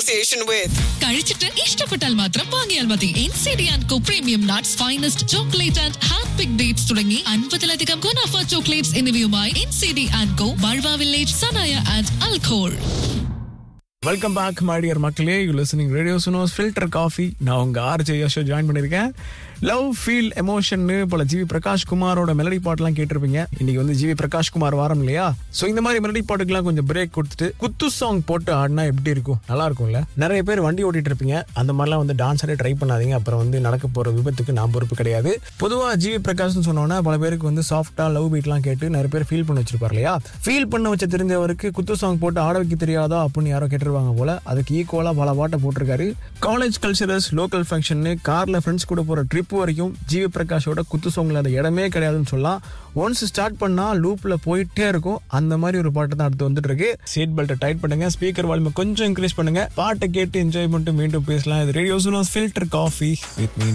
association with. കഴിച്ചിട്ട് ഇഷ്ടപ്പെട്ടാൽ മാത്രം വാങ്ങിയാൽ മതി N C D and co premium nuts finest chocolate and hand pick dates തുടങ്ങി അൻപതിലധികം ഗുണാഫ ചോക്ലേറ്റ്സ് എന്നിവയുമായി N C D and co ബൾവ വില്ലേജ് സനായ ആൻഡ് അൽഖോൾ வெல்கம் பேக் மாடியர் மக்களே யூ லிசனிங் ரேடியோ சுனோஸ் ஃபில்டர் காஃபி நான் உங்க ஆர்ஜே யஷோ ஜாயின் பண்ணியிருக்கேன் லவ் ஃபீல் எமோஷன்னு போல ஜிவி பிரகாஷ் குமாரோட மெலடி பாட்டெல்லாம் கேட்டிருப்பீங்க இன்னைக்கு வந்து ஜிவி பிரகாஷ் குமார் வாரம் இல்லையா ஸோ இந்த மாதிரி மெலடி பாட்டுக்கெல்லாம் கொஞ்சம் பிரேக் கொடுத்துட்டு குத்து சாங் போட்டு ஆடினா எப்படி இருக்கும் நல்லா இருக்கும்ல நிறைய பேர் வண்டி ஓட்டிட்டு இருப்பீங்க அந்த மாதிரிலாம் வந்து டான்ஸ் ஆடி ட்ரை பண்ணாதீங்க அப்புறம் வந்து நடக்க போற விபத்துக்கு நான் பொறுப்பு கிடையாது பொதுவாக ஜிவி பிரகாஷ்னு சொன்னோன்னா பல பேருக்கு வந்து சாஃப்டா லவ் பீட்லாம் கேட்டு நிறைய பேர் ஃபீல் பண்ண வச்சிருப்பார் இல்லையா ஃபீல் பண்ண வச்ச தெரிஞ்சவருக்கு குத்து சாங் போட்டு ஆட வைக்க தெரியாதா அப்படின்னு யாரோ கேட்டிருவாங்க போல அதுக்கு ஈக்குவலா பல பாட்டை போட்டிருக்காரு காலேஜ் கல்ச்சரல்ஸ் லோக்கல் ஃபங்க்ஷன்னு கார்ல ஃப்ரெண்ட்ஸ் கூட போற ட்ரிப் வரைக்கும் ஜிவி பிரகாஷோட குத்து சாங்ல அந்த இடமே கிடையாதுன்னு சொல்லலாம் ஒன்ஸ் ஸ்டார்ட் பண்ணா லூப்ல போயிட்டே இருக்கும் அந்த மாதிரி ஒரு பாட்டு தான் அடுத்து வந்துட்டு இருக்கு சீட் பெல்ட்டை டைட் பண்ணுங்க ஸ்பீக்கர் வால்யூமை கொஞ்சம் இன்க்ரீஸ் பண்ணுங்க பாட்டை கேட்டு என்ஜாய் பண்ணிட்டு மீண்டும் பேசலாம் இது radio filter coffee with me